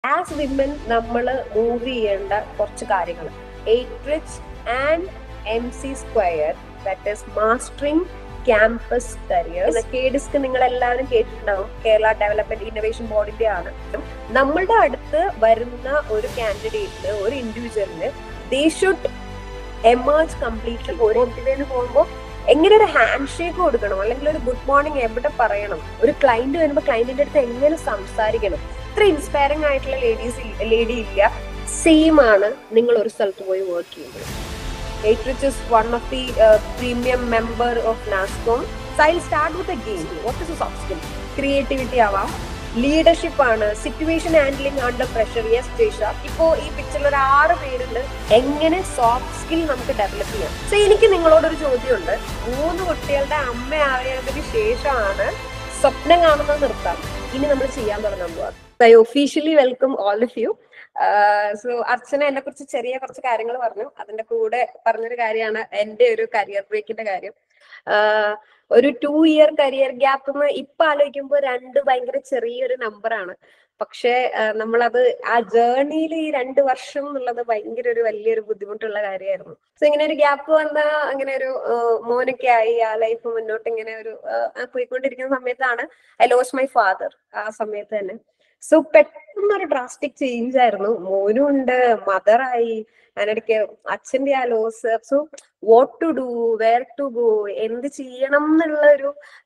As women നമ്മൾ move ചെയ്യേണ്ട കുറച്ച് കാര്യങ്ങൾ Eitrich and M C square that is mastering campus careers KDISC നിങ്ങൾ എല്ലാവരും കേട്ടിട്ടുണ്ടാവും കേരള ഡെവലപ്മെന്റ് ഇന്നോവേഷൻ ബോർഡിന്റെ ആണ് നമ്മളുടെ അടുത്ത് വരുന്ന ഒരു കാൻഡിഡേറ്റിന് ഒരു ഇൻഡിവിജ്വലിന് ദേ ഷുഡ് എമേർജ് കംപ്ലീറ്റ്ലി ഒരു ഇന്റർവ്യൂവിന് പോകുമ്പോൾ എങ്ങനെ ഒരു ഹാൻഡ് ഷേക്ക് കൊടുക്കണം അല്ലെങ്കിൽ ഒരു ഗുഡ് മോർണിംഗ് എവിടെ പറയണം ഒരു ക്ലയന്റ് വരുമ്പോൾ ക്ലയന്റിന്റെ അടുത്ത് എങ്ങനെ സംസാരിക്കണം ഇത്ര ഇൻസ്പയറിംഗ് ആയിട്ടുള്ള ലേഡീസ് ലേഡി ഇല്ല സെയിം ആണ് നിങ്ങൾ ഒരു സ്ഥലത്ത് പോയി വർക്ക് ചെയ്യുന്നത് Eitrich is one of the premium member of NASSCOM so I start with a game what is soft skill creativity ആവാം ലീഡർഷിപ്പ് ആണ് situation handling under pressure yes Jaisha ഇപ്പോ ഈ പിക്ചറിൽ ഒരു ആറ് പേരുണ്ട് എങ്ങനെ സോഫ്റ്റ് സ്കിൽ നമുക്ക് ഡെവലപ്പ് ചെയ്യാം സോ എനിക്ക് നിങ്ങളോടൊരു ചോദ്യമുണ്ട് മൂന്ന് കുട്ടികളുടെ അമ്മയായതിനു ശേഷമാണ് സ്വപ്നം കാണുന്നത് നിർത്താം ഇനി നമ്മൾ ചെയ്യാൻ തുടങ്ങാൻ പോവാം I officially welcome all of you so Archana എന്നെ കുറിച്ച് ചെറിയ കുറച്ച് കാര്യങ്ങൾ പറഞ്ഞു അതിന്റെ കൂടെ പറഞ്ഞൊരു കാര്യമാണ് എന്റെ ഒരു കരിയർ ബ്രേക്കിന്റെ കാര്യം ആഹ് ഒരു ടു ഇയർ കരിയർ ഗ്യാപ്പ് എന്ന് ഇപ്പൊ ആലോചിക്കുമ്പോൾ രണ്ട് ഭയങ്കര ചെറിയൊരു നമ്പറാണ് പക്ഷെ നമ്മളത് ആ ജേർണിയിൽ ഈ രണ്ട് വർഷം എന്നുള്ളത് ഭയങ്കര ഒരു വലിയൊരു ബുദ്ധിമുട്ടുള്ള കാര്യമായിരുന്നു സോ ഇങ്ങനെ ഒരു ഗ്യാപ്പ് വന്ന അങ്ങനെ ഒരു മോനൊക്കെ ആയി ആ ലൈഫ് മുന്നോട്ട് ഇങ്ങനെ ഒരു പോയിക്കൊണ്ടിരിക്കുന്ന സമയത്താണ് ഐ ലോസ് മൈ ഫാദർ ആ സമയത്ത് തന്നെ സോ പെട്ടെന്നൊരു ഡ്രാസ്റ്റിക് ചേഞ്ച് ആയിരുന്നു മോനും ഉണ്ട് മദറായി അതിനിടയ്ക്ക് അച്ഛന്റെ ആ loss so what to do where to go എന്ത് ചെയ്യണം എന്നുള്ള ഒരു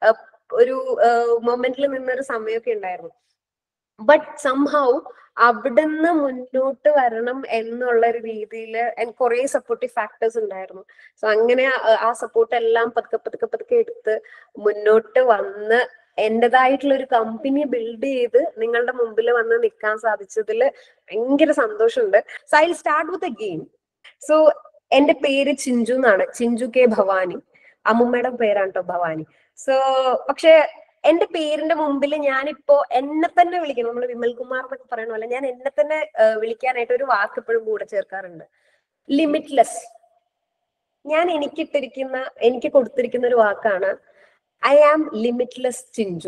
ഒരു മൊമെന്റിൽ നിന്നൊരു സമയമൊക്കെ ഉണ്ടായിരുന്നു ബട്ട് സംഹൗ അവിടുന്ന് മുന്നോട്ട് വരണം എന്നുള്ള ഒരു രീതിയിൽ കുറെ സപ്പോർട്ടീവ് ഫാക്ടേഴ്സ് ഉണ്ടായിരുന്നു സോ അങ്ങനെ ആ സപ്പോർട്ട് എല്ലാം പതുക്കെ പതുക്കെ പതുക്കെ എടുത്ത് മുന്നോട്ട് വന്ന് എന്റേതായിട്ടുള്ള ഒരു കമ്പനി ബിൽഡ് ചെയ്ത് നിങ്ങളുടെ മുമ്പിൽ വന്ന് നിൽക്കാൻ സാധിച്ചതിൽ ഭയങ്കര സന്തോഷമുണ്ട് so I start with a game so എന്റെ പേര് ചിഞ്ചു എന്നാണ് ചിഞ്ചു കെ ഭവാനി അമ്മുമ്മയുടെ പേരാണ് കേട്ടോ ഭവാനി സോ പക്ഷെ എന്റെ പേരിന്റെ മുമ്പിൽ ഞാനിപ്പോ എന്നെ തന്നെ വിളിക്കണം നമ്മൾ വിമൽ കുമാർ എന്നൊക്കെ പറയണ പോലെ ഞാൻ എന്നെ തന്നെ വിളിക്കാനായിട്ട് ഒരു വാക്ക് എപ്പോഴും കൂടെ ചേർക്കാറുണ്ട് ലിമിറ്റ്ലെസ് ഞാൻ എനിക്കിട്ടിരിക്കുന്ന എനിക്ക് കൊടുത്തിരിക്കുന്ന ഒരു വാക്കാണ് ഐ ആം ലിമിറ്റ്ലെസ് ചിഞ്ചു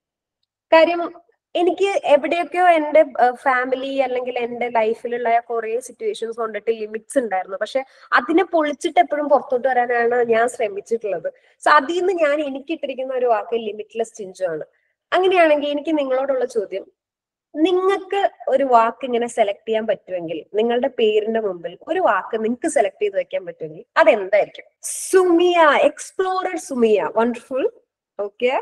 കാര്യം എനിക്ക് എവിടെയൊക്കെയോ എന്റെ ഫാമിലി അല്ലെങ്കിൽ എന്റെ ലൈഫിലുള്ള കുറെ സിറ്റുവേഷൻസ് കൊണ്ടിട്ട് ലിമിറ്റ്സ് ഉണ്ടായിരുന്നു പക്ഷെ അതിനെ പൊളിച്ചിട്ട് എപ്പോഴും പുറത്തോട്ട് വരാനാണ് ഞാൻ ശ്രമിച്ചിട്ടുള്ളത് സോ അതിൽ നിന്ന് ഞാൻ എനിക്കിട്ടിരിക്കുന്ന ഒരു വാക്ക് ലിമിറ്റ്ലെസ് ചിഞ്ചു ആണ് അങ്ങനെയാണെങ്കിൽ എനിക്ക് നിങ്ങളോടുള്ള ചോദ്യം നിങ്ങൾക്ക് ഒരു വാക്ക് ഇങ്ങനെ സെലക്ട് ചെയ്യാൻ പറ്റുമെങ്കിൽ നിങ്ങളുടെ പേരിന്റെ മുമ്പിൽ ഒരു വാക്ക് നിങ്ങൾക്ക് സെലക്ട് ചെയ്ത് വെക്കാൻ പറ്റുമെങ്കിൽ അതെന്തായിരിക്കും Sumiya explorer Sumiya wonderful okay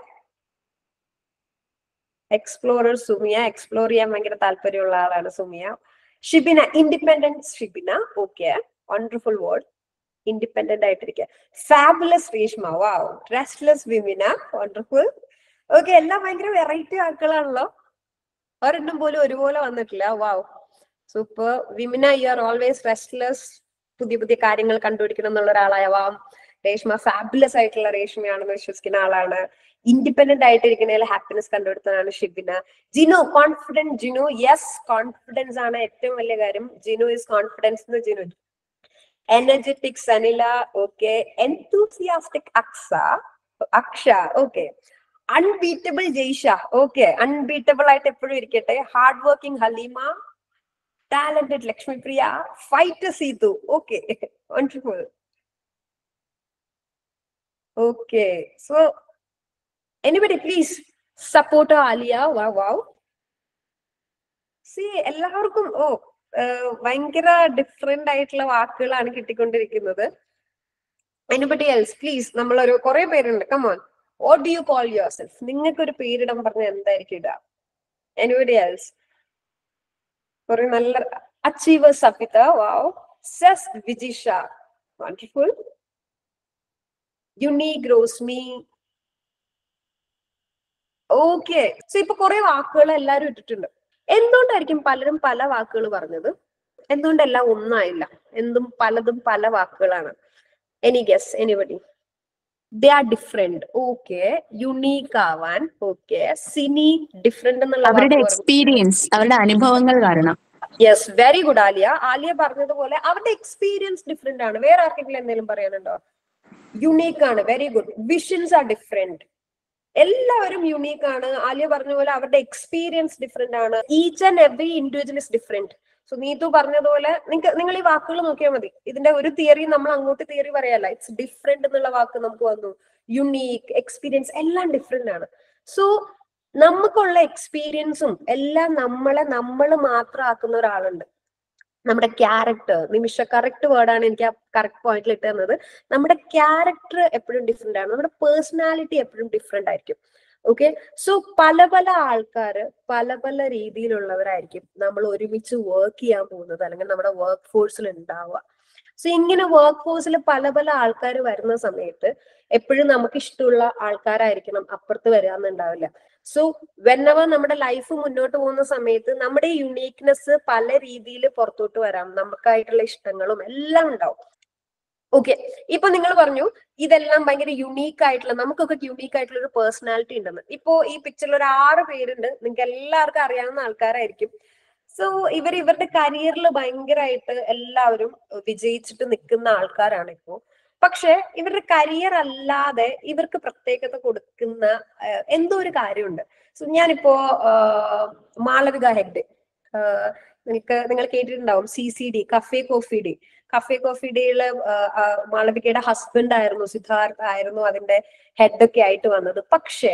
explorer Sumiya explore ചെയ്യാൻ ഭയങ്കര താല്പര്യമുള്ള ആളാണ് Sumiya Shibina independence Shibina okay wonderful word independent ആയിട്ടിരിക്കുക fabulous Reshma wow restless Vimina wonderful okay എല്ലാം ഭയങ്കര വെറൈറ്റി വാക്കുകളാണല്ലോ ഒരെണ്ണം പോലും ഒരുപോലെ വന്നിട്ടില്ല wow super Vimina you are always restless പുതിയ പുതിയ കാര്യങ്ങൾ കണ്ടുപിടിക്കണം എന്നുള്ള ഒരാളാവാം രേഷ്മ ഫാബുലസ് ആയിട്ടുള്ള രേഷ്മയാണെന്ന് വിശ്വസിക്കുന്ന ആളാണ് ഇൻഡിപെൻഡന്റ് ആയിട്ടിരിക്കുന്നതിൽ ഹാപ്പിനെസ് കണ്ടുപിടുത്തതാണ് Shibina Jinu confident Jinu yes confidence ആണ് ഏറ്റവും വലിയ കാര്യം ജിനു ഇസ് കോൺഫിഡൻസ് എന്ന് Jinu energetic Sanila okay enthusiastic Aksa Aksha okay unbeatable Jaisha okay unbeatable ആയിട്ട് എപ്പോഴും ഇരിക്കട്ടെ hard working Haleema talented Lakshmi Priya fight Seethu okay wonderful okay so anybody please support Aliya വാ വാവ് സി എല്ലാവർക്കും ഓ ഭയങ്കര ഡിഫറെന്റ് ആയിട്ടുള്ള വാക്കുകളാണ് കിട്ടിക്കൊണ്ടിരിക്കുന്നത് എനിബഡി എൽസ് പ്ലീസ് നമ്മളൊരു കുറെ പേരുണ്ട് come on what do you call yourself നിങ്ങൾക്ക് ഒരു പേരിടാൻ പറഞ്ഞ എന്തായിരിക്കും ഇടുക എനിബഡി എൽസ് കുറെ നല്ല achiever Safitha wow says Vijisha wonderful unique Rosmi okay so ഇപ്പൊ കുറെ വാക്കുകൾ എല്ലാരും ഇട്ടിട്ടുണ്ട് എന്തുകൊണ്ടായിരിക്കും പലരും പല വാക്കുകൾ പറഞ്ഞത് എന്തുകൊണ്ടെല്ലാം ഒന്നായില്ല എന്തും പലതും പല വാക്കുകളാണ് any guess anybody they are different okay unique ആവാൻ ഓക്കെ സിനി ഡിഫറെന്റ് എന്നുള്ള അവരുടെ എക്സ്പീരിയൻസ് അവരുടെ അനുഭവങ്ങൾ കാരണം yes very good Aliya Aliya പറഞ്ഞതുപോലെ അവരുടെ എക്സ്പീരിയൻസ് ഡിഫറെന്റ് ആണ് വേറെ ആർക്കെങ്കിലും എന്തെങ്കിലും പറയാനുണ്ടോ യുണീക്ക് ആണ് very good visions are different എല്ലാവരും യുണീക്ക് ആണ് ആലിയ പറഞ്ഞ പോലെ അവരുടെ എക്സ്പീരിയൻസ് ഡിഫറെന്റ് ആണ് each and every individual is different so Neethu പറഞ്ഞതുപോലെ നിങ്ങൾക്ക് നിങ്ങൾ ഈ വാക്കുകൾ നോക്കിയാൽ മതി ഇതിന്റെ ഒരു തിയറി നമ്മൾ അങ്ങോട്ട് തിയറി പറയല്ല ഇറ്റ്സ് ഡിഫറെന്റ് എന്നുള്ള വാക്ക് നമുക്ക് വന്നു യുണീക്ക് എക്സ്പീരിയൻസ് എല്ലാം ഡിഫറെന്റ് ആണ് സോ നമുക്കുള്ള എക്സ്പീരിയൻസും എല്ലാം നമ്മളെ നമ്മൾ മാത്രമാക്കുന്ന ഒരാളുണ്ട് നമ്മുടെ ക്യാരക്ടർ നിമിഷ കറക്റ്റ് വേർഡാണ് എനിക്ക് ആ കറക്റ്റ് പോയിന്റിൽ ഇട്ട് തന്നത് നമ്മുടെ ക്യാരക്ടർ എപ്പോഴും ഡിഫറെന്റ് ആണ് നമ്മുടെ പേഴ്സണാലിറ്റി എപ്പോഴും ഡിഫറെന്റ് ആയിരിക്കും ഓക്കെ സോ പല പല ആൾക്കാര് പല പല രീതിയിലുള്ളവരായിരിക്കും നമ്മൾ ഒരുമിച്ച് വർക്ക് ചെയ്യാൻ പോകുന്നത് അല്ലെങ്കിൽ നമ്മുടെ വർക്ക് ഫോഴ്സിൽ ഉണ്ടാവുക സോ ഇങ്ങനെ വർക്ക് ഫോഴ്സിൽ പല പല ആൾക്കാർ വരുന്ന സമയത്ത് എപ്പോഴും നമുക്ക് ഇഷ്ടമുള്ള ആൾക്കാരായിരിക്കണം അപ്പുറത്ത് വരാന്നുണ്ടാവില്ല സോ വെന്നവർ നമ്മുടെ ലൈഫ് മുന്നോട്ട് പോകുന്ന സമയത്ത് നമ്മുടെ യുണീക്നെസ് പല രീതിയിൽ പുറത്തോട്ട് വരാം നമുക്കായിട്ടുള്ള ഇഷ്ടങ്ങളും എല്ലാം ഉണ്ടാവും ഓക്കെ ഇപ്പൊ നിങ്ങൾ പറഞ്ഞു ഇതെല്ലാം ഭയങ്കര യുണീക്ക് ആയിട്ടുള്ള നമുക്കൊക്കെ യുണീക്ക് ആയിട്ടുള്ള ഒരു പേഴ്സണാലിറ്റി ഉണ്ടെന്ന് ഇപ്പോ ഈ പിക്ചറിൽ ഒരു ആറ് പേരുണ്ട് നിങ്ങൾക്ക് എല്ലാവർക്കും അറിയാവുന്ന ആൾക്കാരായിരിക്കും സോ ഇവർ ഇവരുടെ കരിയറിൽ ഭയങ്കരമായിട്ട് എല്ലാവരും വിജയിച്ചിട്ട് നിൽക്കുന്ന ആൾക്കാരാണ് ഇപ്പോ പക്ഷെ ഇവരുടെ കരിയർ അല്ലാതെ ഇവർക്ക് പ്രത്യേകത കൊടുക്കുന്ന ആഹ്, എന്തോ ഒരു കാര്യമുണ്ട് സോ ഞാനിപ്പോ ആഹ്, മാളവിക ഹെഗ്ഡെ ആഹ്, നിങ്ങൾക്ക് നിങ്ങൾ കേട്ടിട്ടുണ്ടാവും C C D cafe coffee day cafe coffee ഡേയില് മാളവികയുടെ ഹസ്ബൻഡ് ആയിരുന്നു സിദ്ധാർത്ഥ് ആയിരുന്നു അതിന്റെ ഹെഡ് ഒക്കെ ആയിട്ട് വന്നത് പക്ഷേ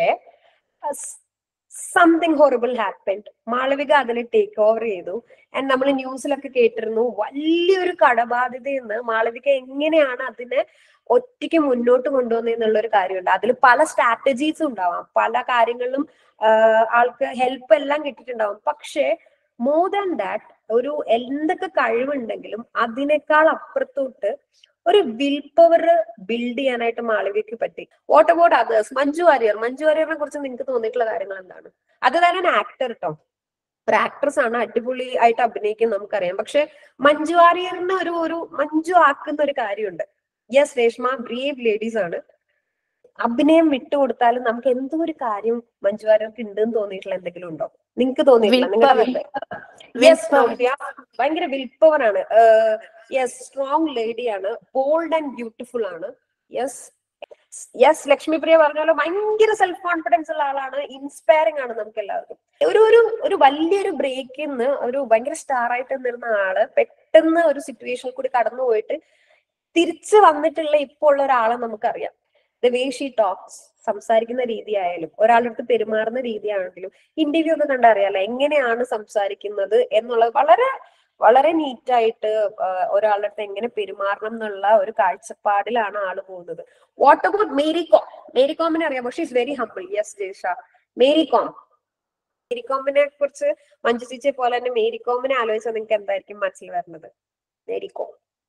സംതിങ് ഹൊറിബിൾ ഹാപ്പൻഡ് മാളവിക അതിനെ ടേക്ക് ഓവർ ചെയ്തു ആൻഡ് നമ്മൾ ന്യൂസിലൊക്കെ കേട്ടിരുന്നു വലിയൊരു കടബാധ്യതയെന്ന് മാളവിക എങ്ങനെയാണ് അതിനെ ഒറ്റയ്ക്ക് മുന്നോട്ട് കൊണ്ടുവന്നെന്നുള്ള ഒരു കാര്യമുണ്ട് അതിൽ പല സ്ട്രാറ്റജീസും ഉണ്ടാവാം പല കാര്യങ്ങളിലും ആഹ് ആൾക്ക് ഹെൽപ്പ് എല്ലാം കിട്ടിയിട്ടുണ്ടാവും പക്ഷേ മോർ ദാൻ ദാറ്റ് ഒരു എന്തൊക്കെ കഴിവുണ്ടെങ്കിലും അതിനേക്കാൾ അപ്പുറത്തോട്ട് ഒരു വിൽ പവർ ബിൽഡ് ചെയ്യാനായിട്ട് മാളവികയ്ക്ക് പറ്റി what about others Manju Warrier Manju വാര്യറിനെ കുറിച്ച് നിങ്ങൾക്ക് തോന്നിയിട്ടുള്ള കാര്യങ്ങൾ എന്താണ് അത് തന്നെ ആക്ടർ കേട്ടോ ഒരു ആക്ട്രസ് ആണ് അടിപൊളി ആയിട്ട് അഭിനയിക്കും നമുക്കറിയാം പക്ഷെ മഞ്ജു വാര്യറിന് ഒരു ഒരു മഞ്ജു ആക്കുന്ന ഒരു കാര്യമുണ്ട് യെസ് രേഷ്മ ബ്രേവ് ലേഡീസ് ആണ് അഭിനയം വിട്ടുകൊടുത്താലും നമുക്ക് എന്തോ ഒരു കാര്യം മഞ്ജു വാര്യർക്ക് ഉണ്ട് എന്ന് തോന്നിയിട്ടുള്ള എന്തെങ്കിലും ഉണ്ടോ നിങ്ങൾക്ക് തോന്നിയിട്ടില്ല നിങ്ങളുടെ യെസ് നവ്യ ഭയങ്കര വിൽപ്പവർ ആണ് യെസ് സ്ട്രോങ് ലേഡിയാണ് ബോൾഡ് ആൻഡ് ബ്യൂട്ടിഫുൾ ആണ് യെസ് യെസ് ലക്ഷ്മി പ്രിയ പറഞ്ഞ പോലെ ഭയങ്കര സെൽഫ് കോൺഫിഡൻസ് ഉള്ള ആളാണ് ഇൻസ്പയറിംഗ് ആണ് നമുക്ക് എല്ലാവർക്കും ഒരു ഒരു ഒരു വലിയൊരു ബ്രേക്കിൽ നിന്ന് ഒരു ഭയങ്കര സ്റ്റാർ ആയിട്ട് നിന്നിരുന്ന ആള് പെട്ടെന്ന് ഒരു സിറ്റുവേഷനിൽ കൂടി കടന്നു പോയിട്ട് തിരിച്ചു വന്നിട്ടുള്ള ഇപ്പോൾ ഉള്ള ഒരാളെ നമുക്കറിയാം ദ വേ ഷീ ടോക്സ് സംസാരിക്കുന്ന രീതി ആയാലും ഒരാളുടെ അടുത്ത് പെരുമാറുന്ന രീതിയാണെങ്കിലും ഇന്റർവ്യൂ ഒക്കെ കണ്ടറിയാലോ എങ്ങനെയാണ് സംസാരിക്കുന്നത് എന്നുള്ളത് വളരെ വളരെ നീറ്റായിട്ട് ഒരാളുടെ അടുത്ത് എങ്ങനെ പെരുമാറണം എന്നുള്ള ഒരു കാഴ്ചപ്പാടിലാണ് ആള് പോകുന്നത് വാട്ട് അബൌട്ട് മേരി കോം മേരി കോമിനെ അറിയാം പക്ഷേ is very humble yes Jesha Mary Kom Mary കോമിനെ കുറിച്ച് മഞ്ജു ചേച്ചിയെ പോലെ തന്നെ മേരി കോമിനെ ആലോചിച്ചാൽ നിങ്ങൾക്ക് എന്തായിരിക്കും മനസ്സിൽ വരുന്നത് മേരി കോം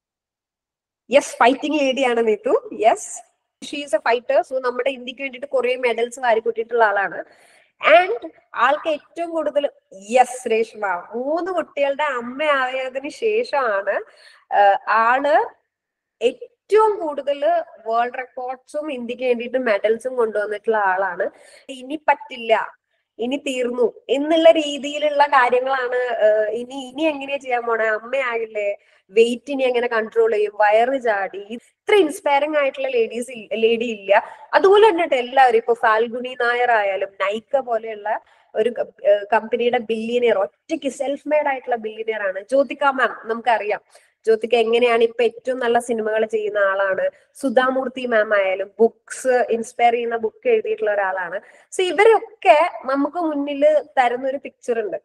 യെസ് ഫൈറ്റിംഗ് ലേഡിയാണ് Neethu yes she's a fighter so നമ്മുടെ ഇന്ത്യക്ക് വേണ്ടിയിട്ട് കുറെ മെഡൽസ് വാരി കൂട്ടിയിട്ടുള്ള ആളാണ് ആൻഡ് ആൾക്ക് ഏറ്റവും കൂടുതൽ യെസ് രേഷ്മ മൂന്ന് കുട്ടികളുടെ അമ്മയായതിനു ശേഷമാണ് ആഹ് ആള് ഏറ്റവും കൂടുതൽ വേൾഡ് റെക്കോർഡ്സും ഇന്ത്യക്ക് വേണ്ടിയിട്ട് മെഡൽസും കൊണ്ടുവന്നിട്ടുള്ള ആളാണ് ഇനി പറ്റില്ല ഇനി തീർന്നു എന്നുള്ള രീതിയിലുള്ള കാര്യങ്ങളാണ് ആഹ് ഇനി ഇനി എങ്ങനെയാ ചെയ്യാൻ പോണേ അമ്മയാകില്ലേ വെയിറ്റ് ഇനി എങ്ങനെ കൺട്രോൾ ചെയ്യും വയറ് ചാടി ഇത്ര ഇൻസ്പയറിംഗ് ആയിട്ടുള്ള ലേഡീസ് ലേഡി ഇല്ല അതുപോലെ തന്നെ ട്ടോ എല്ലാവരും ഇപ്പൊ ഫാൽഗുനി നായർ ആയാലും നൈക്ക പോലെയുള്ള ഒരു കമ്പനിയുടെ ബില്യനിയർ ഒറ്റയ്ക്ക് സെൽഫ് മെയ്ഡ് ആയിട്ടുള്ള ബില്യനിയർ ആണ് ജ്യോതിക മാം നമുക്കറിയാം ജ്യോതിക എങ്ങനെയാണ് ഇപ്പൊ ഏറ്റവും നല്ല സിനിമകൾ ചെയ്യുന്ന ആളാണ് സുധാമൂർത്തി മാം ആയാലും ബുക്സ് ഇൻസ്പയർ ചെയ്യുന്ന ബുക്ക് എഴുതിയിട്ടുള്ള ഒരാളാണ് സോ ഇവരൊക്കെ നമുക്ക് മുന്നിൽ തരുന്ന ഒരു പിക്ചർ ഉണ്ട്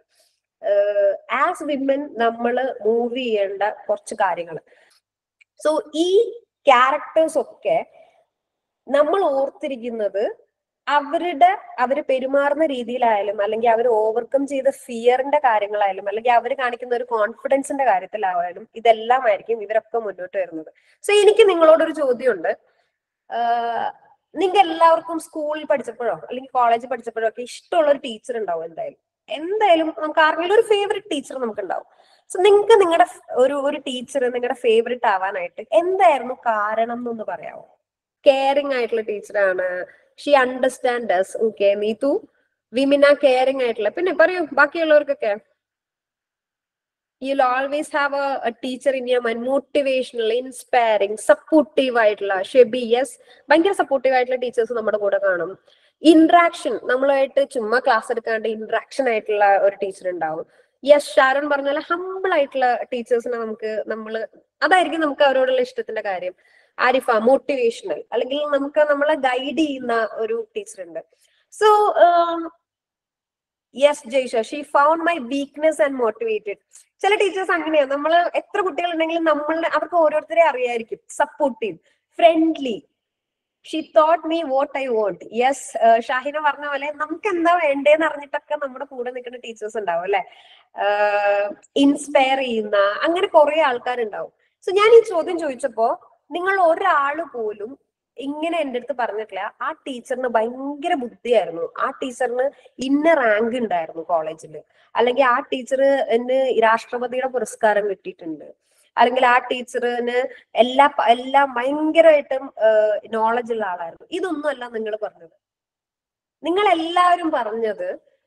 ആസ് വിമൻ നമ്മൾ മൂവ് ചെയ്യേണ്ട കുറച്ച് കാര്യങ്ങൾ സോ ഈ ക്യാരക്ടേഴ്സ് ഒക്കെ നമ്മൾ ഓർത്തിരിക്കുന്നത് അവരുടെ അവര് പെരുമാറുന്ന രീതിയിലായാലും അല്ലെങ്കിൽ അവർ ഓവർകം ചെയ്ത ഫിയറിന്റെ കാര്യങ്ങളായാലും അല്ലെങ്കിൽ അവർ കാണിക്കുന്ന ഒരു കോൺഫിഡൻസിന്റെ കാര്യത്തിലായാലും ഇതെല്ലാം ആയിരിക്കും ഇവരൊക്കെ മുന്നോട്ട് വരുന്നത് സോ എനിക്ക് നിങ്ങളോടൊരു ചോദ്യമുണ്ട് നിങ്ങൾക്ക് എല്ലാവർക്കും സ്കൂളിൽ പഠിച്ചപ്പോഴോ അല്ലെങ്കിൽ കോളേജിൽ പഠിച്ചപ്പോഴോ ഒക്കെ ഇഷ്ടമുള്ള ഒരു ടീച്ചർ ഉണ്ടാവും എന്തായാലും എന്തായാലും നമുക്ക് ആർക്കെങ്കിലും ഒരു ഫേവറേറ്റ് ടീച്ചർ നമുക്ക് ഉണ്ടാവും സോ നിങ്ങൾക്ക് നിങ്ങളുടെ ഒരു ഒരു ടീച്ചർ നിങ്ങളുടെ ഫേവറേറ്റ് ആവാനായിട്ട് എന്തായിരുന്നു കാരണം എന്നൊന്ന് പറയാമോ കെയറിംഗ് ആയിട്ടുള്ള ടീച്ചറാണ് she understand us okay Neethu Vimina caring ആയിട്ടുള്ള പിന്നെ പറയൂ ബാക്കിയുള്ളവർക്കൊക്കെ you always have a teacher in your mind motivational inspiring supportive ആയിട്ടുള്ള ഷെബി യെസ് ഭയങ്കര സപ്പോർട്ടീവ് ആയിട്ടുള്ള ടീച്ചേഴ്സ് നമ്മുടെ കൂടെ കാണും ഇന്ററാക്ഷൻ നമ്മളുമായിട്ട് ചുമ്മാ ക്ലാസ് എടുക്കാണ്ട് ഇന്ററാക്ഷൻ ആയിട്ടുള്ള ഒരു ടീച്ചർ ഉണ്ടാവും യെസ് ഷാരൻ പറഞ്ഞ പോലെ ഹമ്പിൾ ആയിട്ടുള്ള ടീച്ചേഴ്സിനെ നമുക്ക് നമ്മൾ അതായിരിക്കും നമുക്ക് അവരോടുള്ള ഇഷ്ടത്തിന്റെ കാര്യം ആരിഫ മോട്ടിവേഷണൽ അല്ലെങ്കിൽ നമുക്ക് നമ്മളെ ഗൈഡ് ചെയ്യുന്ന ഒരു ടീച്ചർ ഉണ്ട് so yes Jaisha she found my weakness and motivated ചില ടീച്ചേഴ്സ് അങ്ങനെയാണ് നമ്മൾ എത്ര കുട്ടികൾ ഉണ്ടെങ്കിലും നമ്മളുടെ അവർക്ക് ഓരോരുത്തരെ അറിയായിരിക്കും supportive friendly she taught me what I want yes Shahina പറഞ്ഞ പോലെ നമുക്ക് എന്താ വേണ്ടേന്ന് അറിഞ്ഞിട്ടൊക്കെ നമ്മുടെ കൂടെ നിൽക്കുന്ന ടീച്ചേഴ്സ് ഉണ്ടാവും അല്ലെ ഇൻസ്പയർ ചെയ്യുന്ന അങ്ങനെ കുറെ ആൾക്കാരുണ്ടാവും സോ ഞാൻ ഈ ചോദ്യം ചോദിച്ചപ്പോ നിങ്ങൾ ഒരാള് പോലും ഇങ്ങനെ എൻ്റെ അടുത്ത് പറഞ്ഞിട്ടില്ല ആ ടീച്ചറിന് ഭയങ്കര ബുദ്ധിയായിരുന്നു ആ ടീച്ചറിന് ഇന്ന റാങ്ക് ഉണ്ടായിരുന്നു കോളേജിൽ അല്ലെങ്കിൽ ആ ടീച്ചർ എന്നെ രാഷ്ട്രപതിയുടെ പുരസ്കാരം കിട്ടിയിട്ടുണ്ട് അല്ലെങ്കിൽ ആ ടീച്ചറിന് എല്ലാ പ- എല്ലാം ഭയങ്കരമായിട്ടും നോളജ് ഉള്ള ആളായിരുന്നു ഇതൊന്നുമല്ല നിങ്ങൾ പറഞ്ഞത് നിങ്ങൾ എല്ലാവരും പറഞ്ഞത്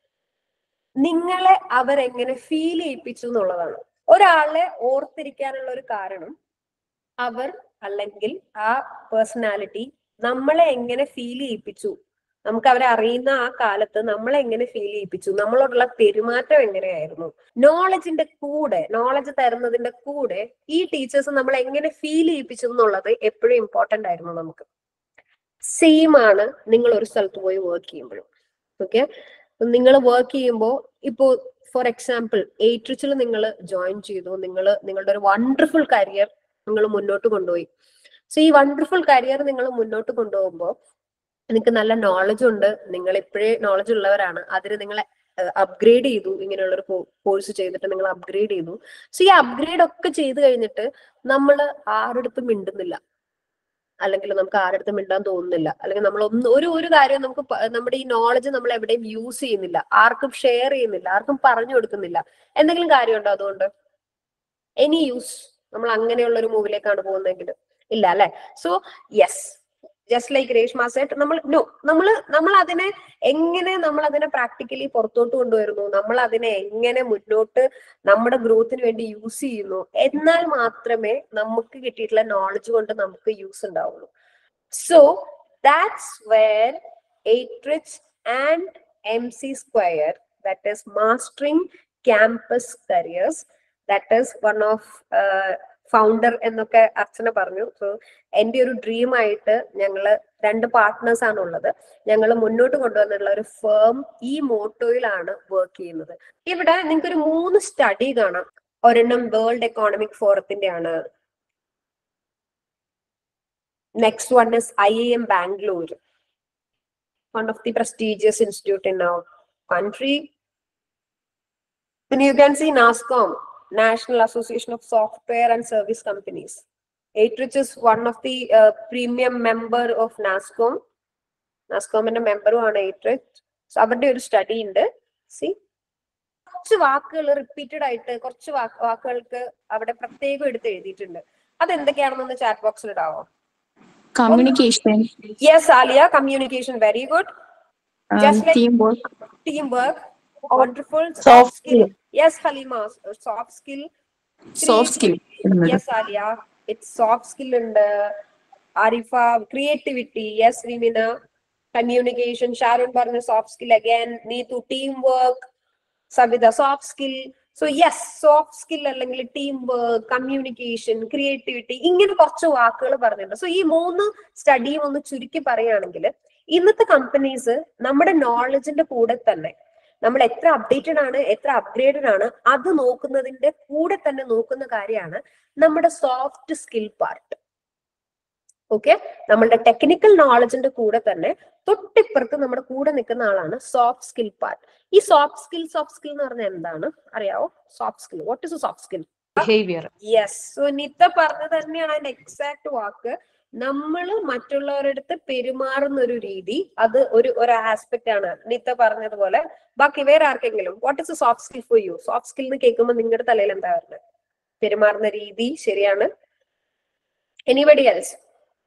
നിങ്ങളെ അവരെങ്ങനെ ഫീൽ ചെയ്യിപ്പിച്ചു എന്നുള്ളതാണ് ഒരാളെ ഓർത്തിരിക്കാനുള്ള ഒരു കാരണം അവർ അല്ലെങ്കിൽ ആ പേഴ്സണാലിറ്റി നമ്മളെ എങ്ങനെ ഫീൽ ചെയ്യിപ്പിച്ചു നമുക്ക് അവരെ അറിയുന്ന ആ കാലത്ത് നമ്മളെ എങ്ങനെ ഫീൽ ചെയ്യിപ്പിച്ചു നമ്മളോടുള്ള പെരുമാറ്റം എങ്ങനെയായിരുന്നു നോളജിന്റെ കൂടെ നോളജ് തരുന്നതിന്റെ കൂടെ ഈ ടീച്ചേഴ്സ് നമ്മളെ എങ്ങനെ ഫീൽ ചെയ്യിപ്പിച്ചു എന്നുള്ളത് എപ്പോഴും ഇമ്പോർട്ടന്റ് ആയിരുന്നു നമുക്ക് സെയിം ആണ് നിങ്ങൾ ഒരു സ്ഥലത്ത് പോയി വർക്ക് ചെയ്യുമ്പോഴും ഓക്കെ നിങ്ങൾ വർക്ക് ചെയ്യുമ്പോൾ ഇപ്പോ ഫോർ എക്സാമ്പിൾ എയ്ട്രിച്ചിൽ നിങ്ങൾ ജോയിൻ ചെയ്തു നിങ്ങൾ നിങ്ങളുടെ ഒരു വണ്ടർഫുൾ കരിയർ നിങ്ങൾ മുന്നോട്ട് കൊണ്ടുപോയി സോ ഈ വണ്ടർഫുൾ കരിയർ നിങ്ങൾ മുന്നോട്ട് കൊണ്ടുപോകുമ്പോൾ നിങ്ങൾക്ക് നല്ല നോളജ് ഉണ്ട് നിങ്ങൾ ഇപ്പോഴേ നോളജ് ഉള്ളവരാണ് അതിന് നിങ്ങളെ അപ്ഗ്രേഡ് ചെയ്തു ഇങ്ങനെയുള്ള ഒരു കോഴ്സ് ചെയ്തിട്ട് നിങ്ങൾ അപ്ഗ്രേഡ് ചെയ്തു സോ ഈ അപ്ഗ്രേഡ് ഒക്കെ ചെയ്ത് കഴിഞ്ഞിട്ട് നമ്മൾ ആരടുത്തും മിണ്ടുന്നില്ല അല്ലെങ്കിൽ നമുക്ക് ആരടുത്തും മിണ്ടാൻ തോന്നുന്നില്ല അല്ലെങ്കിൽ നമ്മൾ ഒന്ന് ഒരു ഒരു കാര്യം നമുക്ക് പ- നമ്മുടെ ഈ നോളജ് നമ്മൾ എവിടെയും യൂസ് ചെയ്യുന്നില്ല ആർക്കും ഷെയർ ചെയ്യുന്നില്ല ആർക്കും പറഞ്ഞു കൊടുക്കുന്നില്ല എന്തെങ്കിലും കാര്യമുണ്ടോ അതുകൊണ്ട് എനി യൂസ് നമ്മൾ അങ്ങനെയുള്ള ഒരു മൂവിലേക്കാണ് പോകുന്നതെങ്കിൽ ഇല്ല അല്ലെ so yes just like Reshma set നമ്മൾ നോ നമ്മൾ നമ്മൾ അതിനെ എങ്ങനെ നമ്മൾ അതിനെ പ്രാക്ടിക്കലി പുറത്തോട്ട് കൊണ്ടുവരുന്നു നമ്മൾ അതിനെ എങ്ങനെ മുന്നോട്ട് നമ്മുടെ ഗ്രോത്തിന് വേണ്ടി യൂസ് ചെയ്യുന്നു എന്നാൽ മാത്രമേ നമുക്ക് കിട്ടിയിട്ടുള്ള നോളജ് കൊണ്ട് നമുക്ക് യൂസ് ഉണ്ടാവുള്ളൂ so that's where Eitrich and M C square that is mastering campus careers that is one of founder എന്നൊക്കെ അർച്ചന പറഞ്ഞു സോ എന്റെ ഒരു ഡ്രീം ആയിട്ട് ഞങ്ങള് രണ്ട് പാർട്ട്നേഴ്സ് ആണ് ഉള്ളത് ഞങ്ങൾ മുന്നോട്ട് കൊണ്ടുവന്നിട്ടുള്ള ഒരു ഫേം ഈ മോട്ടോയിലാണ് വർക്ക് ചെയ്യുന്നത് ഇവിടെ നിങ്ങൾക്ക് ഒരു മൂന്ന് സ്റ്റഡി കാണാം ഒരെണ്ണം വേൾഡ് എക്കോണമിക് ഫോറത്തിന്റെ ആണ് next one is I I M Bangalore one of the prestigious institute in our country പിന്നെ you can see NASSCOM national association of software and service companies Eitrich is one of the uh, premium member of NASCOM. നാസ്കോമിന്റെ മെമ്പറും ആണ് Eitrich. So അവരുടെ ഒരു study ഉണ്ട് C കുറച്ച് വാക്കുകൾ repeated ആയിട്ട് കുറച്ച് വാക്ക് വാക്കുകൾക്ക് അവിടെ പ്രത്യേകം എടുത്ത് എഴുതിയിട്ടുണ്ട് അത് എന്തൊക്കെയാണെന്നൊന്ന് ചാറ്റ് ബോക്സിൽ ഇടാവോ communication, yes Aliya communication very good um, Just like- teamwork, team work wonderful Soft skill. Yes Haleema soft skill soft skill. ഇടുന്നത്. Yes Aliya it's soft skill ഉണ്ട് Arifa creativity yes Vimina communication Sharoon പറഞ്ഞ soft skill again Neethu team work Savitha soft skill so yes soft skill അല്ലെങ്കിൽ team work communication creativity ഇങ്ങനെ കുറച്ച് വാക്കുകൾ പറഞ്ഞിട്ടുണ്ട് so ഈ മൂന്ന് സ്റ്റഡിയും ഒന്ന് ചുരുക്കി പറയുകയാണെങ്കിൽ ഇന്നത്തെ കമ്പനീസ് നമ്മുടെ നോളജിന്റെ കൂടെ തന്നെ നമ്മൾ എത്ര അപ്ഡേറ്റഡ് ആണ് എത്ര അപ്ഗ്രേഡഡ് ആണ് അത് നോക്കുന്നതിന്റെ കൂടെ തന്നെ നോക്കുന്ന കാര്യമാണ് നമ്മുടെ സോഫ്റ്റ് സ്കിൽ പാർട്ട് ഓക്കെ നമ്മളുടെ ടെക്നിക്കൽ നോളജിന്റെ കൂടെ തന്നെ തൊട്ടിപ്പുറത്ത് നമ്മുടെ കൂടെ നിൽക്കുന്ന ആളാണ് സോഫ്റ്റ് സ്കിൽ പാർട്ട് ഈ സോഫ്റ്റ് സ്കിൽ സോഫ്റ്റ് സ്കിൽ എന്ന് പറഞ്ഞാൽ എന്താണ് അറിയാവോ soft skill what is soft skill behaviour yes so Nitha പറഞ്ഞത് തന്നെയാണ് അതിന്റെ എക്സാക്ട് വാക്ക് നമ്മൾ മറ്റുള്ളവരുടെ അടുത്ത് പെരുമാറുന്ന ഒരു രീതി അത് ഒരു ഒരു ആസ്പെക്ട് ആണ് നിത്ത പറഞ്ഞതുപോലെ ബാക്കി വേറെ ആർക്കെങ്കിലും what is a soft skill for you soft skill എന്ന് കേൾക്കുമ്പോൾ നിങ്ങളുടെ തലയിൽ എന്താ വരുന്നത് പെരുമാറുന്ന രീതി ശരിയാണ് എനിബഡി എൽസ്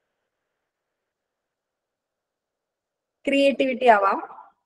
ക്രിയേറ്റിവിറ്റി ആവാം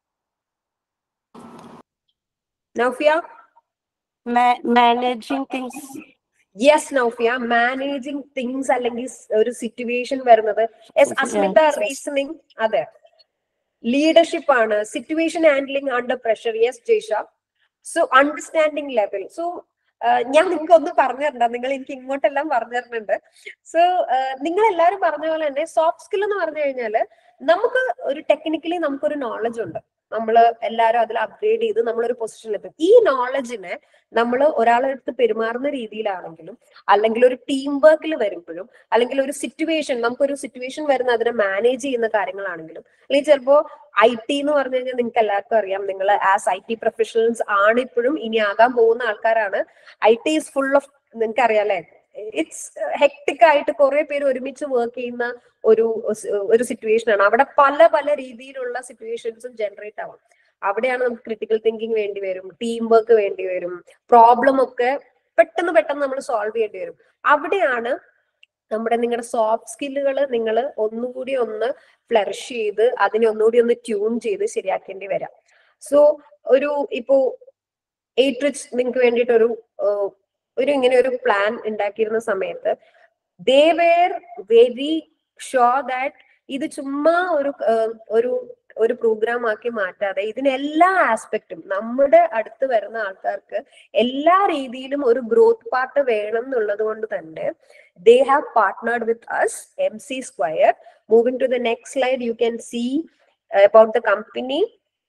Naufiya managing things yes Naufiya managing things അല്ലെങ്കിൽ സ് ഒരു സിറ്റുവേഷൻ വരുന്നത് yes Asmitha Yes, yes. Reasoning അതെ ലീഡർഷിപ്പ് ആണ് situation handling under pressure yes Jaisha so understanding level so ഞാൻ നിങ്ങൾക്ക് ഒന്ന് പറഞ്ഞു തരണ്ട നിങ്ങൾ എനിക്ക് ഇങ്ങോട്ടെല്ലാം പറഞ്ഞു തരുന്നുണ്ട് സോ നിങ്ങൾ എല്ലാവരും പറഞ്ഞ പോലെ തന്നെ സോഫ്റ്റ് സ്കിൽ എന്ന് പറഞ്ഞു കഴിഞ്ഞാല് നമുക്ക് ഒരു ടെക്നിക്കലി നമുക്കൊരു നോളജ് ഉണ്ട് നമ്മൾ എല്ലാവരും അതിൽ അപ്ഗ്രേഡ് ചെയ്ത് നമ്മളൊരു പൊസിഷനിലെത്തും ഈ നോളജിനെ നമ്മൾ ഒരാളെ അടുത്ത് പെരുമാറുന്ന രീതിയിലാണെങ്കിലും അല്ലെങ്കിൽ ഒരു ടീം വർക്കിൽ വരുമ്പോഴും അല്ലെങ്കിൽ ഒരു സിറ്റുവേഷൻ നമുക്കൊരു സിറ്റുവേഷൻ വരുന്ന അതിനെ മാനേജ് ചെയ്യുന്ന കാര്യങ്ങളാണെങ്കിലും അല്ലെങ്കിൽ ചിലപ്പോ ഐ ടി എന്ന് പറഞ്ഞു കഴിഞ്ഞാൽ നിങ്ങൾക്ക് എല്ലാവർക്കും അറിയാം നിങ്ങൾ ആസ് ഐ ടി പ്രൊഫഷണൽസ് ആണ് ഇപ്പോഴും ഇനി ആകാൻ പോകുന്ന ആൾക്കാരാണ് I T is full of നിങ്ങൾക്ക് അറിയാലേ ഇറ്റ്സ് ഹെക്ടിക് ആയിട്ട് കുറെ പേര് ഒരുമിച്ച് വർക്ക് ചെയ്യുന്ന ഒരു ഒരു സിറ്റുവേഷൻ ആണ് അവിടെ പല പല രീതിയിലുള്ള സിറ്റുവേഷൻസും ജനറേറ്റ് ആവും അവിടെയാണ് നമുക്ക് ക്രിട്ടിക്കൽ തിങ്കിങ് വേണ്ടി വരും ടീം വർക്ക് വേണ്ടി വരും പ്രോബ്ലം ഒക്കെ പെട്ടെന്ന് പെട്ടെന്ന് നമ്മൾ സോൾവ് ചെയ്യേണ്ടി വരും അവിടെയാണ് നമ്മുടെ നിങ്ങളുടെ സോഫ്റ്റ് സ്കില്ലുകൾ നിങ്ങൾ ഒന്നുകൂടി ഒന്ന് ഫ്ലറിഷ് ചെയ്ത് അതിനെ ഒന്നുകൂടി ഒന്ന് ട്യൂൺ ചെയ്ത് ശരിയാക്കേണ്ടി വരാം സോ ഒരു ഇപ്പോ എയ്റ്റ് നിങ്ങൾക്ക് വേണ്ടിയിട്ട് ഒരു ഒരു ഇങ്ങനെ ഒരു പ്ലാൻ ഉണ്ടാക്കിയിരുന്ന സമയത്ത് they were very sure that ഇത് ചുമ്മാ ഒരു ഒരു ഒരു പ്രോഗ്രാം ആക്കി മാറ്റാതെ ഇതിനെല്ലാ ആസ്പെക്റ്റും നമ്മുടെ അടുത്ത് വരുന്ന ആൾക്കാർക്ക് എല്ലാ രീതിയിലും ഒരു ഗ്രോത്ത് പാർട്ട് വേണം എന്നുള്ളത് കൊണ്ട് തന്നെ they have partnered with us M C square moving to the next slide you can see about the company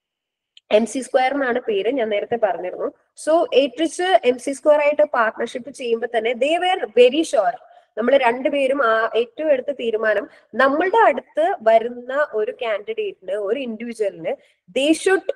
M C square എന്നാണ് പേര് ഞാൻ നേരത്തെ പറഞ്ഞിരുന്നു so Eitrich M C square ആയിട്ട് പാർട്ട്ണർഷിപ്പ് ചെയ്യുമ്പോൾ തന്നെ ദേ വേർ വെരി ഷുവർ നമ്മൾ രണ്ടുപേരും ആ ഏറ്റവും എടുത്ത തീരുമാനം നമ്മളുടെ അടുത്ത് വരുന്ന ഒരു കാൻഡിഡേറ്റിന് ഒരു ഇൻഡിവിജ്വലിന് ദേ ഷുഡ്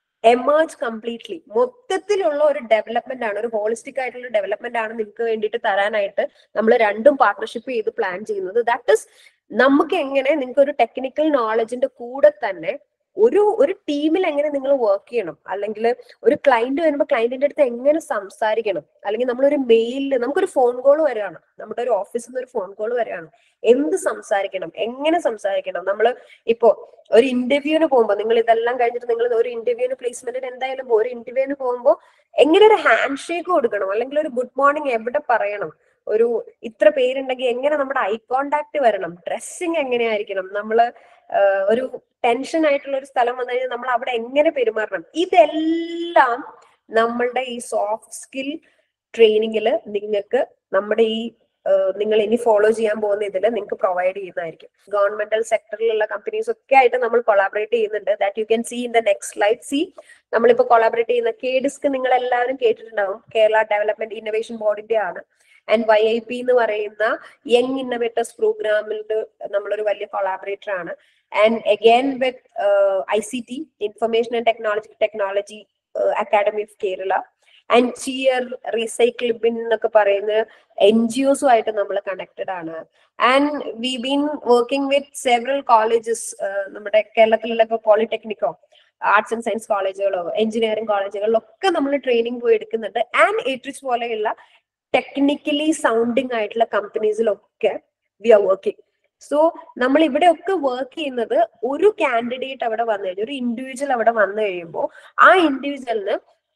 എമേർജ് കംപ്ലീറ്റ്ലി മൊത്തത്തിലുള്ള ഒരു ഡെവലപ്മെന്റ് ആണ് ഒരു ഹോളിസ്റ്റിക് ആയിട്ടുള്ള ഡെവലപ്മെന്റ് ആണ് നിങ്ങൾക്ക് വേണ്ടിയിട്ട് തരാനായിട്ട് നമ്മൾ രണ്ടും പാർട്ട്ണർഷിപ്പ് ചെയ്ത് പ്ലാൻ ചെയ്യുന്നത് ദാറ്റ് ഇസ് നമുക്ക് എങ്ങനെ നിങ്ങൾക്ക് ഒരു ടെക്നിക്കൽ നോളജിന്റെ കൂടെ തന്നെ ഒരു ഒരു ടീമിൽ എങ്ങനെ നിങ്ങൾ വർക്ക് ചെയ്യണം അല്ലെങ്കിൽ ഒരു ക്ലയന്റ് വരുമ്പോൾ ക്ലയന്റിന്റെ അടുത്ത് എങ്ങനെ സംസാരിക്കണം അല്ലെങ്കിൽ നമ്മളൊരു മെയിലിൽ നമുക്കൊരു ഫോൺ കോൾ വരികയാണ് നമ്മുടെ ഒരു ഓഫീസിൽ നിന്ന് ഒരു ഫോൺ കോൾ വരികയാണ് എന്ത് സംസാരിക്കണം എങ്ങനെ സംസാരിക്കണം നമ്മൾ ഇപ്പോ ഒരു ഇന്റർവ്യൂവിന് പോകുമ്പോൾ നിങ്ങൾ ഇതെല്ലാം കഴിഞ്ഞിട്ട് നിങ്ങൾ ഒരു ഇന്റർവ്യൂവിന് പ്ലേസ്മെന്റിന് എന്തായാലും ഒരു ഇന്റർവ്യൂവിന് പോകുമ്പോൾ എങ്ങനെ ഒരു ഹാൻഡ് ഷേക്ക് കൊടുക്കണം അല്ലെങ്കിൽ ഒരു ഗുഡ് മോർണിംഗ് എവിടെ പറയണം ഒരു ഇത്ര പേരുണ്ടെങ്കിൽ എങ്ങനെ നമ്മുടെ ഐ കോണ്ടാക്ട് വരണം ഡ്രസ്സിങ് എങ്ങനെയായിരിക്കണം നമ്മള് ഒരു ടെൻഷൻ ആയിട്ടുള്ള ഒരു സ്ഥലം വന്നു കഴിഞ്ഞാൽ നമ്മൾ അവിടെ എങ്ങനെ പെരുമാറണം ഇതെല്ലാം നമ്മളുടെ ഈ സോഫ്റ്റ് സ്കിൽ ട്രെയിനിങ്ങിൽ നിങ്ങൾക്ക് നമ്മുടെ ഈ നിങ്ങൾ ഇനി ഫോളോ ചെയ്യാൻ പോകുന്ന ഇതിൽ നിങ്ങൾക്ക് പ്രൊവൈഡ് ചെയ്യുന്നതായിരിക്കും ഗവൺമെന്റൽ സെക്ടറിലുള്ള കമ്പനീസ് ഒക്കെ ആയിട്ട് നമ്മൾ കൊളാബറേറ്റ് ചെയ്യുന്നുണ്ട് that you can see in the next slide സി നമ്മളിപ്പോ കൊളാബറേറ്റ് ചെയ്യുന്ന കെ ഡിസ്ക് നിങ്ങൾ എല്ലാവരും കേട്ടിട്ടുണ്ടാവും കേരള ഡെവലപ്മെന്റ് ഇന്നോവേഷൻ ബോർഡിന്റെ ആണ് ആൻഡ് വൈ ഐ പി എന്ന് പറയുന്ന യങ് ഇന്നോവേറ്റേഴ്സ് പ്രോഗ്രാമിൽ നമ്മളൊരു വലിയ കൊളാബറേറ്റർ ആണ് and again with I C T information and technology technology academy of Kerala and cheer recycle bin എന്നൊക്കെ പറയുന്ന എൻ ജി ഒസുമായിട്ട് നമ്മൾ കണക്റ്റഡ് ആണ് and we been working with several colleges നമ്മുടെ കേരളത്തിലുള്ള ഇപ്പോൾ പോളിടെക്നിക്കോ ആർട്സ് ആൻഡ് സയൻസ് കോളേജുകളോ എഞ്ചിനീയറിംഗ് കോളേജുകളിലൊക്കെ നമ്മൾ ട്രെയിനിങ് പോയി എടുക്കുന്നുണ്ട് ആൻഡ് ഏട്രിച്ച് പോലെയുള്ള ടെക്നിക്കലി സൗണ്ടിങ് ആയിട്ടുള്ള കമ്പനീസിലൊക്കെ വി ആർ വർക്കിംഗ് സോ നമ്മൾ ഇവിടെയൊക്കെ വർക്ക് ചെയ്യുന്നത് ഒരു കാൻഡിഡേറ്റ് അവിടെ വന്നു കഴിഞ്ഞാൽ ഒരു ഇൻഡിവിജ്വൽ അവിടെ വന്നു കഴിയുമ്പോൾ ആ ഇൻഡിവിജ്വലിന്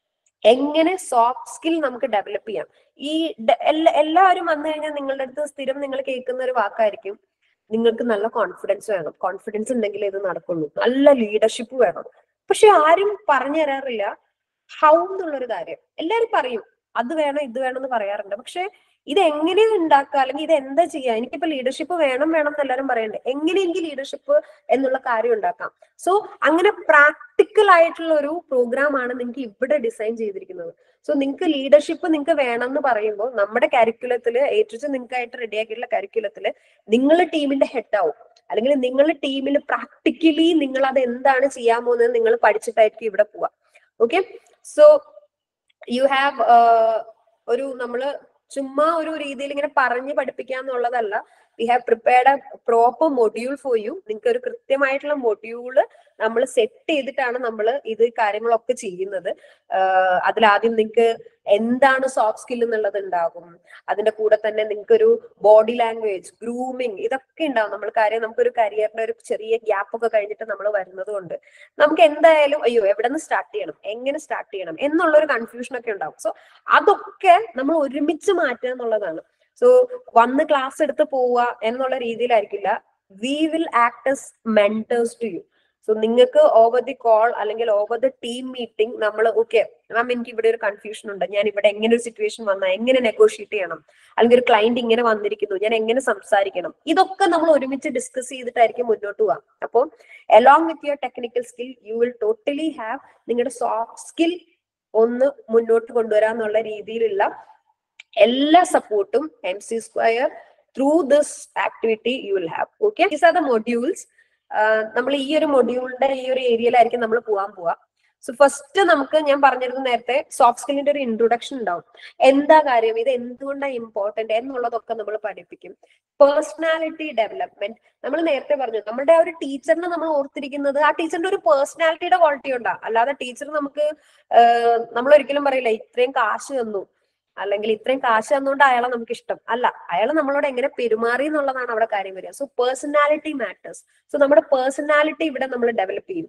എങ്ങനെ സോഫ്റ്റ് സ്കിൽ നമുക്ക് ഡെവലപ്പ് ചെയ്യാം ഈ എല്ലാവരും വന്നു കഴിഞ്ഞാൽ നിങ്ങളുടെ അടുത്ത് സ്ഥിരം നിങ്ങൾ കേൾക്കുന്ന ഒരു വാക്കായിരിക്കും നിങ്ങൾക്ക് നല്ല കോൺഫിഡൻസ് വേണം കോൺഫിഡൻസ് ഉണ്ടെങ്കിൽ ഇത് നടക്കുള്ളൂ നല്ല ലീഡർഷിപ്പ് വേണം പക്ഷെ ആരും പറഞ്ഞു തരാറില്ല ഹൗ എന്നുള്ളൊരു കാര്യം എല്ലാവരും പറയും അത് വേണം ഇത് വേണം എന്ന് പറയാറുണ്ട് പക്ഷെ ഇത് എങ്ങനെ ഉണ്ടാക്കുക അല്ലെങ്കിൽ ഇത് എന്താ ചെയ്യുക എനിക്കിപ്പോ ലീഡർഷിപ്പ് വേണം വേണം എന്ന് എല്ലാവരും പറയുന്നുണ്ട് എങ്ങനെ എനിക്ക് ലീഡർഷിപ്പ് എന്നുള്ള കാര്യം ഉണ്ടാക്കാം സോ അങ്ങനെ പ്രാക്ടിക്കൽ ആയിട്ടുള്ള ഒരു പ്രോഗ്രാം ആണ് നിങ്ങൾക്ക് ഇവിടെ ഡിസൈൻ ചെയ്തിരിക്കുന്നത് സോ നിങ്ങൾക്ക് ലീഡർഷിപ്പ് നിങ്ങൾക്ക് വേണം എന്ന് പറയുമ്പോൾ നമ്മുടെ കരിക്കുലത്തില് ഏറ്റവും നിങ്ങൾക്കായിട്ട് റെഡിയാക്കിയിട്ടുള്ള കരിക്കുലത്തില് നിങ്ങൾ ടീമിന്റെ ഹെഡ് ആവും അല്ലെങ്കിൽ നിങ്ങളുടെ ടീമിൽ പ്രാക്ടിക്കലി നിങ്ങൾ അത് എന്താണ് ചെയ്യാൻ പോകുന്നത് നിങ്ങൾ പഠിച്ചിട്ടായിരിക്കും ഇവിടെ പോവാ ഓക്കെ സോ യു ഹാവ് ഒരു നമ്മള് ചുമ്മാ ഒരു രീതിയിൽ ഇങ്ങനെ പറഞ്ഞ് പഠിപ്പിക്കുക എന്നുള്ളതല്ല we have prepared a proper module for you നിങ്ങൾക്ക് ഒരു കൃത്യമായിട്ടുള്ള മൊഡ്യൂള് നമ്മൾ സെറ്റ് ചെയ്തിട്ടാണ് നമ്മൾ ഇത് കാര്യങ്ങളൊക്കെ ചെയ്യുന്നത് അതിലാദ്യം നിങ്ങൾക്ക് എന്താണ് സോഫ്റ്റ് സ്കിൽ എന്നുള്ളത് ഉണ്ടാകും അതിന്റെ കൂടെ തന്നെ നിങ്ങൾക്ക് ഒരു ബോഡി ലാംഗ്വേജ് ഗ്രൂമിങ് ഇതൊക്കെ ഉണ്ടാവും നമ്മൾ കാര്യം നമുക്കൊരു കരിയറിന്റെ ഒരു ചെറിയ ഗ്യാപ്പ് ഒക്കെ കഴിഞ്ഞിട്ട് നമ്മൾ വരുന്നത് കൊണ്ട് നമുക്ക് എന്തായാലും അയ്യോ എവിടെ നിന്ന് സ്റ്റാർട്ട് ചെയ്യണം എങ്ങനെ സ്റ്റാർട്ട് ചെയ്യണം എന്നുള്ള ഒരു കൺഫ്യൂഷൻ ഒക്കെ ഉണ്ടാവും സോ അതൊക്കെ നമ്മൾ ഒരുമിച്ച് മാറ്റുക എന്നുള്ളതാണ് സോ വന്ന് ക്ലാസ് എടുത്ത് പോവുക എന്നുള്ള രീതിയിലായിരിക്കില്ല we will act as mentors to you so നിങ്ങൾക്ക് ഓവർ ദി കോൾ അല്ലെങ്കിൽ ഓവർ ദി ടീം മീറ്റിംഗ് നമ്മൾ ഓക്കെ മാം എനിക്ക് ഇവിടെ ഒരു കൺഫ്യൂഷൻ ഉണ്ട് ഞാൻ ഇവിടെ എങ്ങനെ ഒരു സിറ്റുവേഷൻ വന്നാൽ എങ്ങനെ നെഗോഷിയേറ്റ് ചെയ്യണം അല്ലെങ്കിൽ ഒരു ക്ലയന്റ് ഇങ്ങനെ വന്നിരിക്കുന്നു ഞാൻ എങ്ങനെ സംസാരിക്കണം ഇതൊക്കെ നമ്മൾ ഒരുമിച്ച് ഡിസ്കസ് ചെയ്തിട്ടായിരിക്കും മുന്നോട്ട് പോവാം അപ്പോൾ along with your technical skill you will totally have നിങ്ങളുടെ സോഫ്റ്റ് സ്കിൽ ഒന്ന് മുന്നോട്ട് കൊണ്ടുവരാന്നുള്ള രീതിയിലുള്ള എല്ലാ സപ്പോർട്ടും M C square through this activity you will have okay these are the modules നമ്മൾ ഈ ഒരു മൊഡ്യൂളിന്റെ ഈ ഒരു ഏരിയയിലായിരിക്കും നമ്മൾ പോകാൻ പോവാ സോ ഫസ്റ്റ് നമുക്ക് ഞാൻ പറഞ്ഞിരുന്നു നേരത്തെ സോഫ്റ്റ് സ്കില്ലിന്റെ ഒരു ഇൻട്രൊഡക്ഷൻ ഉണ്ടാവും എന്താ കാര്യം ഇത് എന്തുകൊണ്ടാണ് ഇമ്പോർട്ടന്റ് എന്നുള്ളതൊക്കെ നമ്മൾ പഠിപ്പിക്കും പേഴ്സണാലിറ്റി ഡെവലപ്മെന്റ് നമ്മൾ നേരത്തെ പറഞ്ഞു നമ്മുടെ ആ ഒരു ടീച്ചറിനെ നമ്മൾ ഓർത്തിരിക്കുന്നത് ആ ടീച്ചറിന്റെ ഒരു പേഴ്സണാലിറ്റിയുടെ ക്വാളിറ്റി ഉണ്ടാ അല്ലാതെ ടീച്ചർ നമുക്ക് നമ്മൾ ഒരിക്കലും പറയില്ല ഇത്രയും കാശ് തന്നു അല്ലെങ്കിൽ ഇത്രയും കാശ് തന്നുകൊണ്ട് അയാളെ നമുക്ക് ഇഷ്ടം അല്ല അയാൾ നമ്മളോട് എങ്ങനെ പെരുമാറി എന്നുള്ളതാണ് അവിടെ കാര്യം വരിക സോ പേഴ്സണാലിറ്റി മാറ്റേഴ്സ് സോ നമ്മുടെ പേഴ്സണാലിറ്റി ഇവിടെ നമ്മൾ ഡെവലപ്പ് ചെയ്യും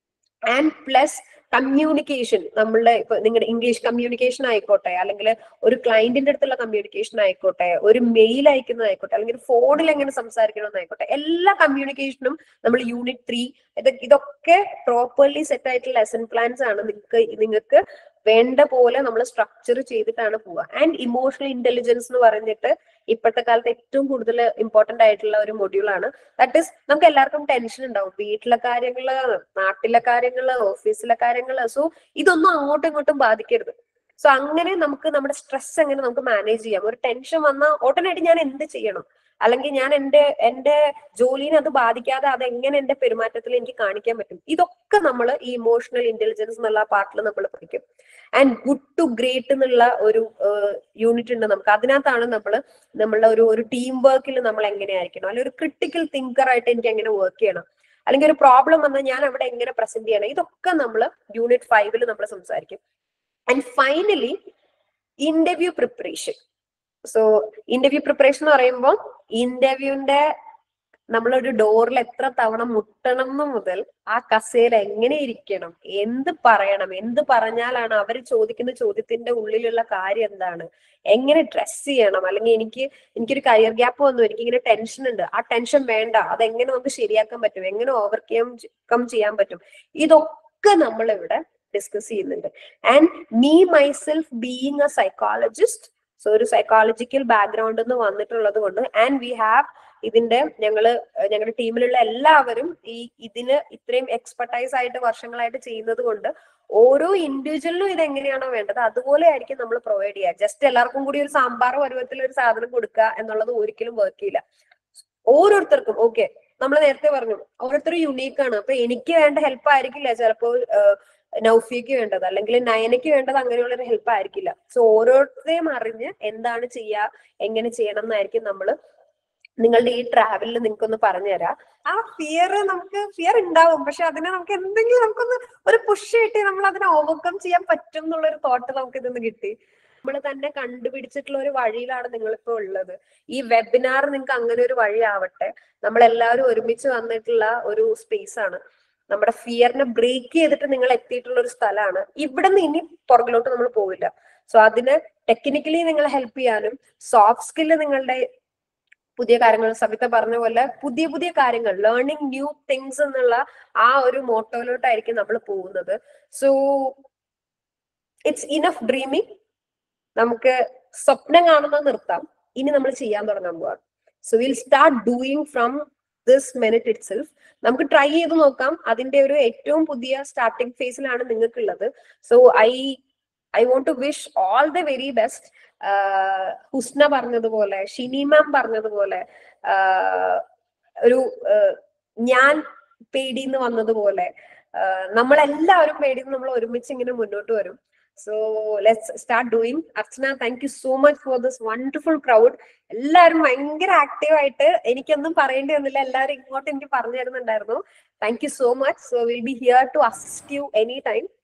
ആൻഡ് പ്ലസ് കമ്മ്യൂണിക്കേഷൻ നമ്മളുടെ ഇപ്പൊ നിങ്ങളുടെ ഇംഗ്ലീഷ് കമ്മ്യൂണിക്കേഷൻ ആയിക്കോട്ടെ അല്ലെങ്കിൽ ഒരു ക്ലയന്റിന്റെ അടുത്തുള്ള കമ്മ്യൂണിക്കേഷൻ ആയിക്കോട്ടെ ഒരു മെയിൽ അയക്കുന്നതായിക്കോട്ടെ അല്ലെങ്കിൽ ഫോണിൽ എങ്ങനെ സംസാരിക്കണമെന്നായിക്കോട്ടെ എല്ലാ കമ്മ്യൂണിക്കേഷനും നമ്മൾ യൂണിറ്റ് ത്രീ ഇത് ഇതൊക്കെ പ്രോപ്പർലി സെറ്റ് ആയിട്ടുള്ള ലെസൺ പ്ലാൻസ് ആണ് നിങ്ങൾക്ക് നിങ്ങൾക്ക് വേണ്ട പോലെ നമ്മൾ സ്ട്രക്ചർ ചെയ്തിട്ടാണ് പോവുക ആൻഡ് ഇമോഷണൽ ഇന്റലിജൻസ് എന്ന് പറഞ്ഞിട്ട് ഇപ്പോഴത്തെ കാലത്ത് ഏറ്റവും കൂടുതൽ ഇമ്പോർട്ടന്റ് ആയിട്ടുള്ള ഒരു മൊഡ്യൂൾ ആണ് ദാറ്റ് ഇസ് നമുക്ക് എല്ലാവർക്കും ടെൻഷൻ ഉണ്ടാവും വീട്ടിലെ കാര്യങ്ങള് നാട്ടിലെ കാര്യങ്ങള് ഓഫീസിലെ കാര്യങ്ങള് സോ ഇതൊന്നും അങ്ങോട്ടും ഇങ്ങോട്ടും ബാധിക്കരുത് സോ അങ്ങനെ നമുക്ക് നമ്മുടെ സ്ട്രെസ് എങ്ങനെ നമുക്ക് മാനേജ് ചെയ്യാം ഒരു ടെൻഷൻ വന്നാൽ ഓട്ടോമായിട്ട് ഞാൻ എന്ത് ചെയ്യണം അല്ലെങ്കിൽ ഞാൻ എന്റെ എന്റെ ജോലിനെ അത് ബാധിക്കാതെ അത് എങ്ങനെ എന്റെ പെരുമാറ്റത്തിൽ എനിക്ക് കാണിക്കാൻ പറ്റും ഇതൊക്കെ നമ്മൾ ഈ ഇമോഷണൽ ഇന്റലിജൻസ് എന്നുള്ള പാർട്ടിൽ നമ്മൾ പഠിക്കും ആൻഡ് ഗുഡ് ടു ഗ്രേറ്റ് എന്നുള്ള ഒരു യൂണിറ്റ് ഉണ്ട് നമുക്ക് അതിനകത്താണ് നമ്മൾ നമ്മളുടെ ഒരു ഒരു ടീം വർക്കിൽ നമ്മൾ എങ്ങനെയായിരിക്കണം അല്ലെങ്കിൽ ഒരു ക്രിട്ടിക്കൽ തിങ്കർ ആയിട്ട് എനിക്ക് എങ്ങനെ വർക്ക് ചെയ്യണം അല്ലെങ്കിൽ ഒരു പ്രോബ്ലം വന്നാൽ ഞാൻ അവിടെ എങ്ങനെ പ്രസന്റ് ചെയ്യണം ഇതൊക്കെ നമ്മൾ യൂണിറ്റ് ഫൈവിൽ നമ്മൾ സംസാരിക്കും and finally interview preparation so interview preparation എന്ന് പറയുമ്പോൾ ഇന്റർവ്യൂവിന്റെ നമ്മളൊരു ഡോറിൽ എത്ര തവണ മുട്ടണം എന്ന് മുതൽ ആ കസേര എങ്ങനെ ഇരിക്കണം എന്ത് പറയണം എന്ത് പറഞ്ഞാലാണ് അവർ ചോദിക്കുന്ന ചോദ്യത്തിന്റെ ഉള്ളിലുള്ള കാര്യം എന്താണ് എങ്ങനെ ഡ്രസ് ചെയ്യണം അല്ലെങ്കിൽ എനിക്ക് എനിക്കൊരു കരിയർ ഗ്യാപ്പ് വന്നു എനിക്ക് ഇങ്ങനെ ടെൻഷൻ ഉണ്ട് ആ ടെൻഷൻ വേണ്ട അതെങ്ങനെ നമുക്ക് ശരിയാക്കാൻ പറ്റും എങ്ങനെ ഓവർകം കം ചെയ്യാൻ പറ്റും ഇതൊക്കെ നമ്മൾ ഇവിടെ ഡിസ്കസ് ചെയ്യുന്നുണ്ട് and me myself being a psychologist so ഒരു സൈക്കോളജിക്കൽ ബാക്ക്ഗ്രൗണ്ട് എന്ന് വന്നിട്ടുള്ളത് കൊണ്ട് ആൻഡ് വി ഹാവ് ഇതിന്റെ ഞങ്ങള് ഞങ്ങളുടെ ടീമിലുള്ള എല്ലാവരും ഈ ഇതിന് ഇത്രയും എക്സ്പെർട്ടൈസ് ആയിട്ട് വർഷങ്ങളായിട്ട് ചെയ്യുന്നത് കൊണ്ട് ഓരോ ഇൻഡിവിജ്വലിനും ഇത് എങ്ങനെയാണോ വേണ്ടത് അതുപോലെ ആയിരിക്കും നമ്മൾ പ്രൊവൈഡ് ചെയ്യുക ജസ്റ്റ് എല്ലാവർക്കും കൂടി ഒരു സാമ്പാർ പരുവത്തിൽ ഒരു സാധനം കൊടുക്കുക എന്നുള്ളത് ഒരിക്കലും വർക്ക് ചെയ്യില്ല ഓരോരുത്തർക്കും ഓക്കെ നമ്മൾ നേരത്തെ പറഞ്ഞു ഓരോരുത്തരും യുണീക്ക് ആണ് അപ്പൊ എനിക്ക് വേണ്ട ഹെൽപ്പ് ആയിരിക്കില്ല ചിലപ്പോൾ നൗഫിക്ക് വേണ്ടത് അല്ലെങ്കിൽ നയനയ്ക്ക് വേണ്ടത് അങ്ങനെയുള്ള ഒരു ഹെൽപ്പ് ആയിരിക്കില്ല സോ ഓരോരുത്തരെയും അറിഞ്ഞ് എന്താണ് ചെയ്യുക എങ്ങനെ ചെയ്യണം എന്നായിരിക്കും നമ്മൾ നിങ്ങളുടെ ഈ ട്രാവലിൽ നിങ്ങൾക്കൊന്ന് പറഞ്ഞുതരാം ആ ഫിയർ നമുക്ക് ഫിയർ ഉണ്ടാവും പക്ഷെ അതിനെ നമുക്ക് എന്തെങ്കിലും നമുക്കൊന്ന് ഒരു പുഷ് കിട്ടി നമ്മൾ അതിനെ ഓവർകം ചെയ്യാൻ പറ്റും എന്നുള്ളൊരു തോട്ട് നമുക്ക് ഇതിന്ന് കിട്ടി നമ്മൾ തന്നെ കണ്ടുപിടിച്ചിട്ടുള്ള ഒരു വഴിയിലാണ് നിങ്ങളിപ്പോ ഉള്ളത് ഈ വെബിനാർ നിങ്ങൾക്ക് അങ്ങനെ ഒരു വഴി ആവട്ടെ നമ്മൾ എല്ലാവരും ഒരുമിച്ച് വന്നിട്ടുള്ള ഒരു സ്പേസ് ആണ് നമ്മുടെ ഫിയറിനെ ബ്രേക്ക് ചെയ്തിട്ട് നിങ്ങൾ എത്തിയിട്ടുള്ള ഒരു സ്ഥലമാണ് ഇവിടെ നിന്ന് ഇനി പുറകിലോട്ട് നമ്മൾ പോവില്ല സോ അതിന് ടെക്നിക്കലി നിങ്ങളെ ഹെൽപ്പ് ചെയ്യാനും സോഫ്റ്റ് സ്കില്ല് നിങ്ങളുടെ പുതിയ കാര്യങ്ങൾ സവിത പറഞ്ഞ പോലെ പുതിയ പുതിയ കാര്യങ്ങൾ ലേണിംഗ് ന്യൂ തിങ്സ് എന്നുള്ള ആ ഒരു മോട്ടോയിലോട്ടായിരിക്കും നമ്മൾ പോകുന്നത് സോ ഇറ്റ്സ് ഇനഫ് ഡ്രീമിങ് നമുക്ക് സ്വപ്നം കാണുന്നത് നിർത്താം ഇനി നമ്മൾ ചെയ്യാൻ തുടങ്ങാൻ പോവാം so will start doing from this minute itself നമുക്ക് ട്രൈ ചെയ്ത് നോക്കാം അതിന്റെ ഒരു ഏറ്റവും പുതിയ സ്റ്റാർട്ടിംഗ് ഫേസിലാണ് നിങ്ങൾക്കുള്ളത് so I I want to wish all the very best Husna പറഞ്ഞതുപോലെ ഷിനി മാം പറഞ്ഞതുപോലെ ഒരു ഞാൻ പേടിന്ന് വന്നതുപോലെ നമ്മളെല്ലാവരും പേടിന്ന് നമ്മൾ ഒരുമിച്ച് ഇങ്ങനെ മുന്നോട്ട് വരും so let's start doing Archana thank you so much for this wonderful crowd എല്ലാവരും ഭയങ്കര ആക്റ്റീവ് ആയിട്ട് എനിക്കൊന്നും പറയേണ്ടി വന്നില്ല എല്ലാവരും ഇങ്ങോട്ട് എനിക്ക് പറഞ്ഞു തരുന്നുണ്ടായിരുന്നു thank you so much so will be here to assist you any time